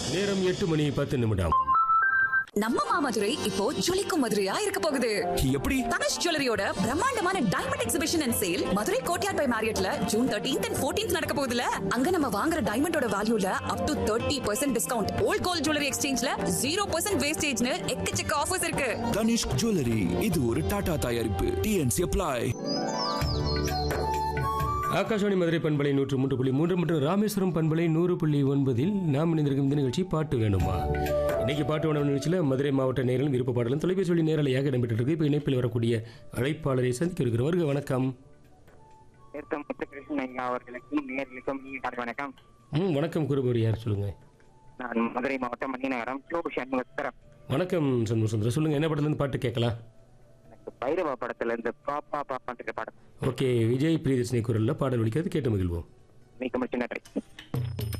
நேரம் எட்டு மணி பத்து நிமிடம் நம்ம மாமதுரை இப்போ ஜொலிக்கும் மதுரையா இருக்க போகுது எப்படி தனுஷ் ஜுவல்லரியோட பிரம்மாண்டமான diamond exhibition and sale Madurai Courtyard by மேரியட்ல ஜூன் தேர்ட்டீன்த் அண்ட் ஃபோர்டீன்த் நடக்க போகுதுல அங்க நம்ம வாங்குற டைமண்டோட வேல்யூல up to thirty percent discount old gold jewellery எக்ஸ்சேஞ்ச்ல ஜீரோ பர்சன்ட் வேஸ்டேஜ்னு எக்கச்சக்க ஆஃபர்ஸ் இருக்கு தனிஷ்க் ஜுவல்லரி இது ஒரு டாடா தயாரிப்பு டிஎன்சி அப்ளை ஆகாஷவாணி மதுரை பண்பலை நூற்று மூன்று புள்ளி மூன்று மற்றும் ராமேஸ்வரம் பண்பலை நூறு புள்ளி ஒன்பதில் நாம் இணைந்திருக்கும் இந்த நிகழ்ச்சி பாட்டு வேணுமா இன்னைக்கு பாட்டு வேணும் நிகழ்ச்சியில் மதுரை மாவட்ட நேரிலும் விருப்ப பாடலும் தொலைபேசி வழி நேரலையாக இடம்பெற்று இருக்கு இப்போ இணைப்பில் வரக்கூடிய அழைப்பாளரை சந்திக்க இருக்கிற வருக வணக்கம் நிறுத்தம் முத்துகிருஷ்ணன் ஐயா அவர்களுக்கும் நேர்களுக்கும் இனிய வணக்கம் ம் வணக்கம் குருபூர் யார் சொல்லுங்க நான் மதுரை மாவட்டம் மணிநகரம் கிலோ சண்முகத்தரம் வணக்கம் சண்முக சுந்தரம் சொல்லுங்க என்ன படத்துலேருந்து பாட்டு கேட்கலாம் எனக்கு பைரவா படத்துல இருந்து பாப்பா பாப்பான்ற படம் ஓகே விஜய் பிரியதர்ஷினி குரலில் பாடல் ஒலிக்கிறது கேட்டு மகிழ்வோம் மிக முக்கிய நன்றி